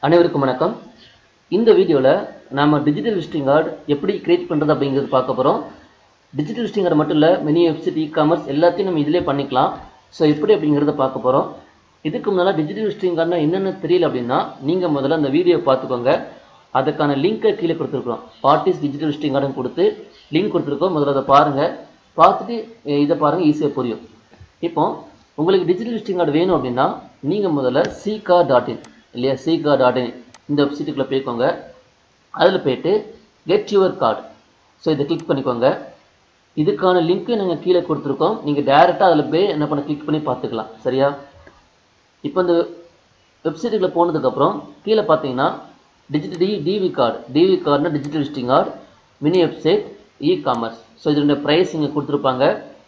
அனைவருக்கும் வணக்கம் இந்த வீடியோவில் நாம டிஜிட்டல் விசிட்டிங் கார்டு எப்படி கிரியேட் பண்ணுறது அப்படிங்கிறது பார்க்க போகிறோம் டிஜிட்டல் விசிட்டிங் கார்டு மட்டும் இல்லை மினி வெப்சைட் இ காமர்ஸ் எல்லாத்தையும் நம்ம இதிலே பண்ணிக்கலாம் ஸோ எப்படி அப்படிங்கிறத பார்க்க போகிறோம் இதுக்கு முன்னால் டிஜிட்டல் விசிட்டிங் கார்டுனா என்னென்ன தெரியல அப்படின்னா நீங்கள் முதல்ல அந்த வீடியோ பார்த்துக்கோங்க அதுக்கான லிங்கை கீழே கொடுத்துருக்கோம் பார்ட்டிஸ் டிஜிட்டல் விசிட்டிங் கார்டுன்னு கொடுத்து லிங்க் கொடுத்துருக்கோம் முதல்ல அதை பாருங்கள் பார்த்துட்டு அஹ் இதை பாருங்கள் ஈஸியாக புரியும் இப்போ உங்களுக்கு டிஜிட்டல் விசிட்டிங் கார்டு வேணும் அப்படின்னா நீங்கள் முதல்ல சீகா டாட் இன் இல்லையா சீகா டாட் இன் இந்த வெப்சைட்டுக்குள்ளே போய்க்கோங்க அதில் போயிட்டு கெட் யுவர் கார்டு ஸோ இதை கிளிக் பண்ணிக்கோங்க இதுக்கான லிங்க்கு நாங்கள் கீழே கொடுத்துருக்கோம் நீங்கள் டேரெக்டாக அதில் போய் என்ன பண்ண கிளிக் பண்ணி பார்த்துக்கலாம் சரியா இப்போ இந்த வெப்சைட்டுக்குள்ளே போனதுக்கப்புறம் கீழே பார்த்தீங்கன்னா digital D TV card TV கார்டுனா digital visiting card mini website e commerce so இதனுடைய ப்ரைஸ் இங்கே கொடுத்துருப்பாங்க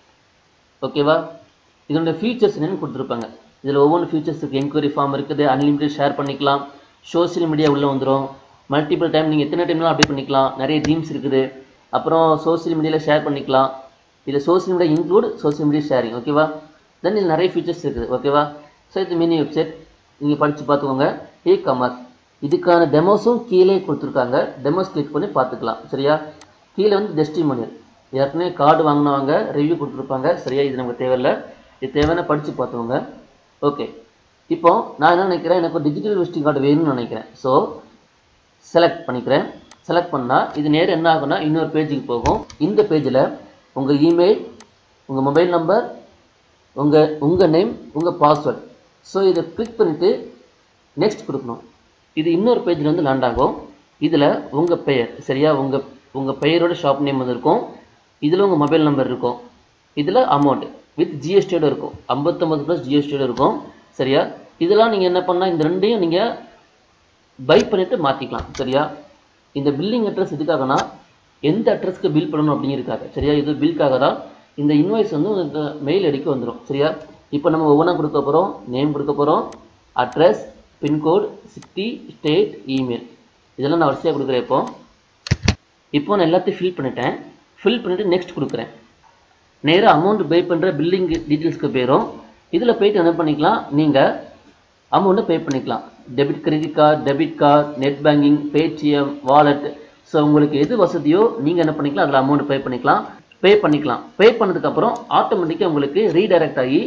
ஓகேவா இதனுடைய ஃபீச்சர்ஸ் என்னென்னு கொடுத்துருப்பாங்க இதில் ஒவ்வொரு ஃபீச்சர்ஸ் இருக்குது என்கொயரி ஃபார்ம் இருக்குது அன்லிமிட்டட் ஷேர் பண்ணிக்கலாம் சோஷியல் மீடியா உள்ளே வந்துடும் மல்டிபிள் டைம் நீங்கள் எத்தனை டைம்லாம் அப்டேட் பண்ணிக்கலாம் நிறைய டீம்ஸ் இருக்குது அப்புறம் சோஷியல் மீடியாவில் ஷேர் பண்ணிக்கலாம் இதில் social media include social media sharing ஓகேவா தென் இதில் நிறைய ஃபீச்சர்ஸ் இருக்குது ஓகேவா ஸோ இது மினி வெப்சைட் நீங்கள் படித்து பார்த்துக்கோங்க இ காமர்ஸ் இதுக்கான டெமோஸும் கீழே கொடுத்துருக்காங்க டெமோஸ் கிளிக் பண்ணி பார்த்துக்கலாம் சரியா கீழே வந்து டெஸ்டிமோனியல் ஏற்கனவே கார்டு வாங்கினவங்க ரிவ்யூ கொடுத்துருப்பாங்க சரியா இது நமக்கு தேவையில்லை இது தேவையான படித்து பார்த்துக்கோங்க ஓகே இப்போ நான் என்ன நினைக்கிறேன் எனக்கு ஒரு டிஜிட்டல் விசிட்டிங் கார்டு வேணும்னு நினைக்கிறேன் ஸோ செலக்ட் பண்ணிக்கிறேன் செலக்ட் பண்ணால் இது நேரம் என்ன ஆகும்னா இன்னொரு பேஜுக்கு போகும் இந்த பேஜில் உங்கள் இமெயில் உங்கள் மொபைல் நம்பர் உங்கள் உங்கள் நேம் உங்கள் பாஸ்வேர்ட் ஸோ இதை கிளிக் பண்ணிவிட்டு நெக்ஸ்ட் கொடுக்கணும் இது இன்னொரு பேஜில் வந்து லேண்ட் ஆகும் இதில் உங்கள் பெயர் சரியா உங்கள் உங்கள் பெயரோட ஷாப் நேம் வந்து இருக்கும் இதில் உங்கள் மொபைல் நம்பர் இருக்கும் இதில் அமௌண்ட் வித் ஜிஎஸ்டியோட இருக்கும் ஐம்பத்தொம்பது ப்ளஸ் ஜிஎஸ்டியோட இருக்கும் சரியா இதெல்லாம் நீங்கள் என்ன பண்ணால் இந்த ரெண்டையும் நீங்கள் பை பண்ணிவிட்டு மாற்றிக்கலாம் சரியா இந்த பில்லிங் அட்ரஸ் எதுக்காகனா எந்த அட்ரஸ்க்கு பில் பண்ணணும் அப்படிங்கிறதுக்காக சரியா இது பில்காக தான் இந்த இன்வாய்ஸ் வந்து உங்களுக்கு மெயில் அடிக்க வந்துடும் சரியா இப்போ நம்ம ஒவ்வொன்றா கொடுக்க போகிறோம் நேம் கொடுக்க போகிறோம் address pincode city state email இதெல்லாம் நான் வரிசையாக கொடுக்குறேன் இப்போ இப்போ நான் எல்லாத்தையும் ஃபில் பண்ணிட்டேன் ஃபில் பண்ணிவிட்டு நெக்ஸ்ட் கொடுக்குறேன் நேராக அமௌண்ட் பே பண்ணுற பில்லிங் டீட்டெயில்ஸ்க்கு போயிடும் இதில் போயிட்டு என்ன பண்ணிக்கலாம் நீங்கள் அமௌண்ட்டை பே பண்ணிக்கலாம் debit credit card debit card net banking Paytm wallet so உங்களுக்கு எது வசதியோ நீங்கள் என்ன பண்ணிக்கலாம் அதில் அமௌண்ட் பே பண்ணிக்கலாம் பே பண்ணிக்கலாம் பே பண்ணதுக்கப்புறம் ஆட்டோமேட்டிக்காக உங்களுக்கு ரீடைரக்ட் ஆகி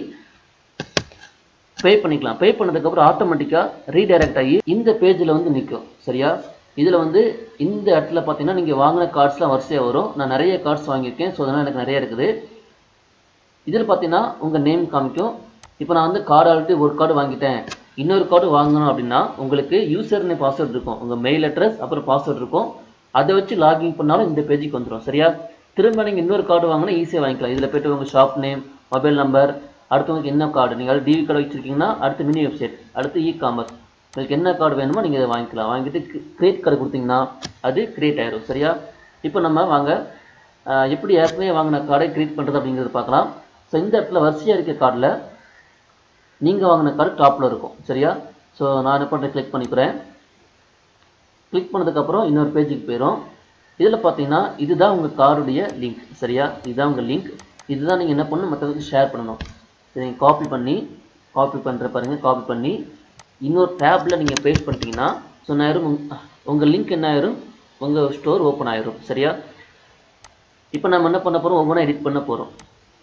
பே பண்ணிக்கலாம் பே பண்ணதுக்கப்புறம் ஆட்டோமேட்டிக்காக ரீடைரக்ட் ஆகி இந்த பேஜில் வந்து நிற்கும் சரியா இதில் வந்து இந்த இடத்துல பார்த்தீங்கன்னா நீங்கள் வாங்கின கார்ட்ஸ்லாம் வரிசையாக வரும் நான் நிறைய கார்ட்ஸ் வாங்கியிருக்கேன் ஸோ அதனால் எனக்கு நிறைய இருக்குது இதில் பார்த்தீங்கன்னா உங்கள் நேம் காமிக்கும் இப்போ நான் வந்து கார்டு ஆல்ரெடி ஒரு கார்டு வாங்கிட்டேன் இன்னொரு கார்டு வாங்கணும் அப்படின்னா உங்களுக்கு யூசர் நேம் பாஸ்வேர்ட் இருக்கும் உங்கள் மெயில் அட்ரஸ் அப்புறம் பாஸ்வேர்ட் இருக்கும் அதை வச்சு லாகின் பண்ணாலும் இந்த பேஜுக்கு வந்துடும் சரியா திரும்ப நீங்கள் இன்னொரு கார்டு வாங்கினா ஈஸியாக வாங்கிக்கலாம் இதில் போய்ட்டு உங்கள் ஷாப் நேம் மொபைல் நம்பர் அடுத்தவங்களுக்கு என்ன கார்டு நீங்கள் டிவி கார்டு வச்சுருக்கீங்கன்னா அடுத்து மினி வெப்சைட் அடுத்து இ காமர்ஸ் உங்களுக்கு என்ன கார்டு வேணுமோ நீங்கள் இதை வாங்கிக்கலாம் வாங்கிட்டு கிரியேட் கார்டு கொடுத்தீங்கன்னா அது கிரியேட் ஆயிடும் சரியா இப்போ நம்ம வாங்க அஹ், எப்படி ஏற்கனவே வாங்கின கார்டை கிரியேட் பண்ணுறது அப்படிங்கிறது பார்க்கலாம் ஸோ இந்த இடத்துல வரிசையாக இருக்க கார்டில் நீங்கள் வாங்கின கார்டு டாப்பில் இருக்கும் சரியா ஸோ நான் என்ன பண்ணுறேன் கிளிக் பண்ணிக்கிறேன் கிளிக் பண்ணதுக்கப்புறம் இன்னொரு பேஜுக்கு போயிடும் இதில் பார்த்தீங்கன்னா இதுதான் உங்கள் கார்டுடைய லிங்க் சரியா இதுதான் உங்கள் லிங்க் இதுதான் நீங்கள் என்ன பண்ணணும் மற்றவங்களுக்கு ஷேர் பண்ணணும் இதை நீங்கள் காப்பி பண்ணி காப்பி பண்ணுற பாருங்க காப்பி பண்ணி இன்னொரு டேப்பில் நீங்கள் பேஸ்ட் பண்ணிட்டீங்கன்னா ஸோ என்ன ஆயிரும் உங்கள் லிங்க் என்ன ஆயிரும் உங்கள் ஸ்டோர் ஓப்பன் ஆயிரும் சரியா இப்போ நம்ம என்ன பண்ண போகிறோம் ஒவ்வொன்றா எடிட் பண்ண போகிறோம்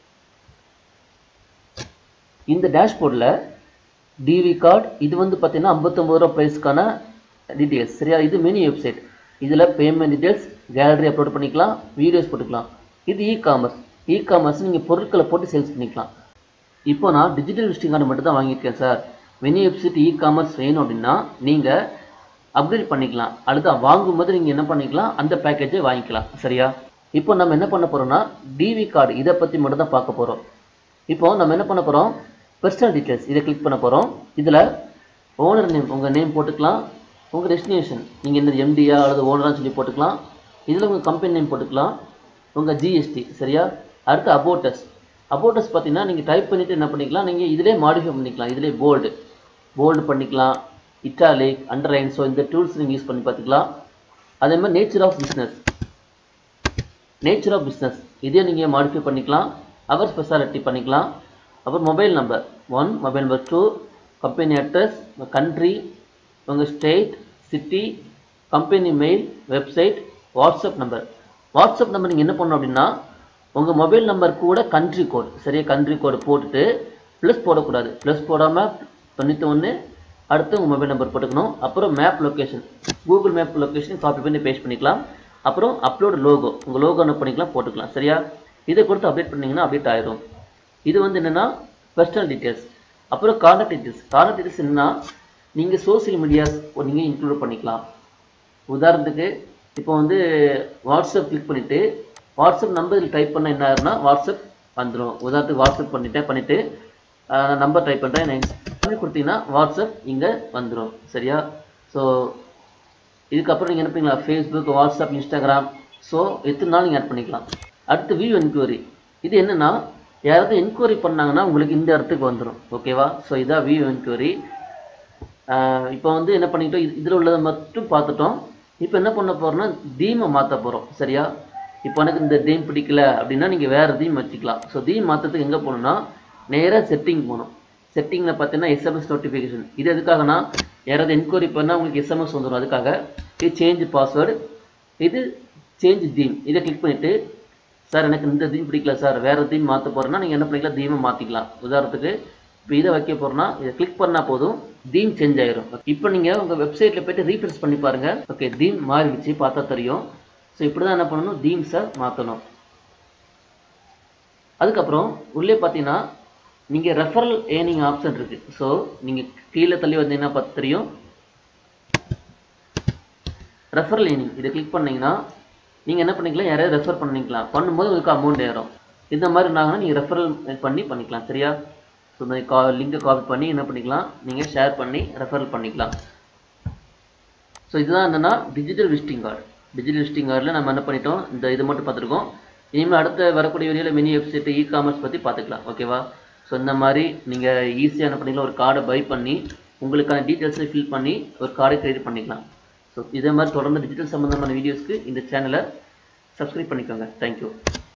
இந்த டேஷ்போர்டில் டிவி கார்டு இது வந்து பார்த்தீங்கன்னா ஐம்பத்தொம்பது ரூபா ப்ரைஸ்க்கான டீட்டெயில்ஸ் சரியா இது மினி வெப்சைட் இதில் பேமெண்ட் டீட்டெயில்ஸ் கேலரி அப்லோட் பண்ணிக்கலாம் வீடியோஸ் போட்டுக்கலாம் இது இ காமர்ஸ் இ காமர்ஸ் நீங்கள் பொருட்களை போட்டு சேல்ஸ் பண்ணிக்கலாம் இப்போ நான் டிஜிட்டல் விசிட்டிங் கார்டு மட்டும் தான் வாங்கியிருக்கேன் sir mini website e commerce வேணும் அப்படின்னா நீங்கள் அப்கிரேட் பண்ணிக்கலாம் அடுத்து வாங்கும்போது நீங்கள் என்ன பண்ணிக்கலாம் அந்த பேக்கேஜை வாங்கிக்கலாம் சரியா இப்போ நம்ம என்ன பண்ண போகிறோம்னா டிவி கார்டு இதை பற்றி மட்டும் தான் பார்க்க போகிறோம் இப்போ நம்ம என்ன பண்ண போகிறோம் பர்சனல் டீட்டெயில்ஸ் இதை கிளிக் பண்ண போகிறோம் இதில் ஓனர் நேம் உங்கள் நேம் போட்டுக்கலாம் உங்கள் டெஸ்டினேஷன் நீங்கள் இந்த எம்டியா அல்லது ஓனரான்னு சொல்லி போட்டுக்கலாம் இதில் உங்கள் கம்பெனி நேம் போட்டுக்கலாம் உங்கள் ஜிஎஸ்டி சரியா அடுத்து அபோட்டஸ் அபோட்டஸ் பார்த்தீங்கன்னா நீங்கள் டைப் பண்ணிவிட்டு என்ன பண்ணிக்கலாம் நீங்கள் இதிலே மாடிஃபை பண்ணிக்கலாம் இதிலே போல்டு போல்டு பண்ணிக்கலாம் இட்டாலிக் அண்டர்லைன் ஸோ இந்த டூல்ஸ் நீங்கள் யூஸ் பண்ணி பார்த்துக்கலாம் அதே மாதிரி nature of business nature of business இதே நீங்கள் மாடிஃபை பண்ணிக்கலாம் அவர் ஸ்பெஷாலிட்டி பண்ணிக்கலாம் அப்புறம் mobile number one mobile number two company address country உங்கள் state city company mail website WhatsApp number WhatsApp number நீங்கள் என்ன பண்ணணும் அப்படின்னா உங்கள் மொபைல் நம்பர் கூட கண்ட்ரி கோட் சரியா கண்ட்ரி கோடு போட்டுட்டு ப்ளஸ் போடக்கூடாது ப்ளஸ் போடாமல் தொண்ணூற்றி ஒன்று அடுத்து உங்கள் மொபைல் நம்பர் போட்டுக்கணும் அப்புறம் map location Google map location copy பண்ணி பேஸ்ட் பண்ணிக்கலாம் அப்புறம் அப்லோட் லோகோ உங்கள் லோகோ என்ன பண்ணிக்கலாம் போட்டுக்கலாம் சரியா இதை கொடுத்து அப்டேட் பண்ணிங்கன்னா அப்டேட் ஆயிரும் இது வந்து என்னென்னா பர்சனல் டீட்டெயில்ஸ் அப்புறம் கான்டாக்ட் டீட்டெயில்ஸ் கான்டாக்ட் டீட்டெயில்ஸ் என்னன்னா நீங்கள் சோஷியல் மீடியாஸ் நீங்கள் இன்க்ளூட் பண்ணிக்கலாம் உதாரணத்துக்கு இப்போ வந்து வாட்ஸ்அப் கிளிக் பண்ணிவிட்டு வாட்ஸ்அப் நம்பர் இதில் டைப் பண்ண என்ன ஆகுதுன்னா வாட்ஸ்அப் வந்துடும் உதாரணத்துக்கு வாட்ஸ்அப் பண்ணிட்டேன் பண்ணிவிட்டு நம்பர் டைப் பண்ணுறேன் பண்ணி கொடுத்தீங்கன்னா வாட்ஸ்அப் இங்கே வந்துடும் சரியா ஸோ இதுக்கப்புறம் நீங்கள் என்ன பண்ணிக்கலாம் ஃபேஸ்புக் வாட்ஸ்அப் இன்ஸ்டாகிராம் ஸோ எத்தனை நாள் நீங்கள் ஆட் பண்ணிக்கலாம் அடுத்து வியூ என்கொயரி இது என்னென்னா யாராவது என்கொயரி பண்ணாங்கன்னா உங்களுக்கு இந்த இடத்துக்கு வந்துடும் ஓகேவா ஸோ இதான் வியூ என்கொயரி இப்போ வந்து என்ன பண்ணிக்கிட்டோம் இதில் உள்ளதை மட்டும் பார்த்துட்டோம் இப்போ என்ன பண்ண போகிறோம்னா தீமை மாற்ற போகிறோம் சரியா இப்போ எனக்கு இந்த தீம் பிடிக்கல அப்படின்னா நீங்கள் வேறு தீம் வச்சுக்கலாம் ஸோ தீம் மாற்றத்துக்கு எங்கே போகணுன்னா நேராக செட்டிங் போகணும் செட்டிங்கில் பார்த்தீங்கன்னா எஸ்எம்எஸ் நோட்டிஃபிகேஷன் இது எதுக்காகனா யாராவது என்கொயரி பண்ணால் உங்களுக்கு எஸ்எம்எஸ் வந்துடும் அதுக்காக இது சேஞ்ச் பாஸ்வேர்டு இது சேஞ்ச் தீம் இதை கிளிக் பண்ணிவிட்டு சார் எனக்கு இந்த தீம் பிடிக்கல சார் வேறு தீம் மாற்ற போகிறேன்னா நீங்கள் என்ன பண்ணிக்கலாம் தீமை மாற்றிக்கலாம் உதாரணத்துக்கு இப்போ இதை வைக்க போகிறோன்னா இதை கிளிக் பண்ணால் போதும் தீம் சேஞ்ச் ஆயிரும் இப்போ நீங்கள் உங்கள் வெப்சைட்டில் போய்ட்டு ரீஃப்ரெஷ் பண்ணி பாருங்கள் ஓகே தீம் மாறிடுச்சு பார்த்தா தெரியும் ஸோ இப்படி தான் என்ன பண்ணணும் தீம்ஸை மாற்றணும் அதுக்கப்புறம் உள்ளே பார்த்தீங்கன்னா நீங்கள் ரெஃபரல் ஏர்னிங் ஆப்ஷன் இருக்குது ஸோ நீங்கள் கீழே தள்ளி வந்தீங்கன்னா பார்த்து தெரியும் ரெஃபரல் ஏர்னிங் இதை கிளிக் பண்ணிங்கன்னா நீங்கள் என்ன பண்ணிக்கலாம் யாரையாவது ரெஃபர் பண்ணிக்கலாம் பண்ணும்போது உங்களுக்கு அமௌண்ட் ஏறும் இந்த மாதிரி இருந்தாங்கன்னா நீங்கள் ரெஃபரல் பண்ணி பண்ணிக்கலாம் சரியா ஸோ இந்த கா லிங்கை காப்பி பண்ணி என்ன பண்ணிக்கலாம் நீங்கள் ஷேர் பண்ணி ரெஃபரல் பண்ணிக்கலாம் ஸோ இதுதான் என்னென்னா digital visiting card digital visiting கார்டில் நம்ம என்ன பண்ணிட்டோம் இந்த இது மட்டும் பார்த்துருக்கோம் இனிமேல் அடுத்த வரக்கூடிய வீடியோவில் மினி வெப்சைட் இ காமர்ஸ் பற்றி பார்த்துக்கலாம் ஓகேவா ஸோ இந்த மாதிரி நீங்கள் ஈஸியாக என்ன பண்ணிக்கலாம் ஒரு கார்டை பை பண்ணி உங்களுக்கான டீட்டெயில்ஸை ஃபில் பண்ணி ஒரு கார்டை கிரியேட் பண்ணிக்கலாம் ஸோ இதே மாதிரி தொடர்ந்து டிஜிட்டல் சம்மந்தமான வீடியோஸ்க்கு இந்த சேனலை சப்ஸ்கிரைப் பண்ணிக்கோங்க தேங்க்யூ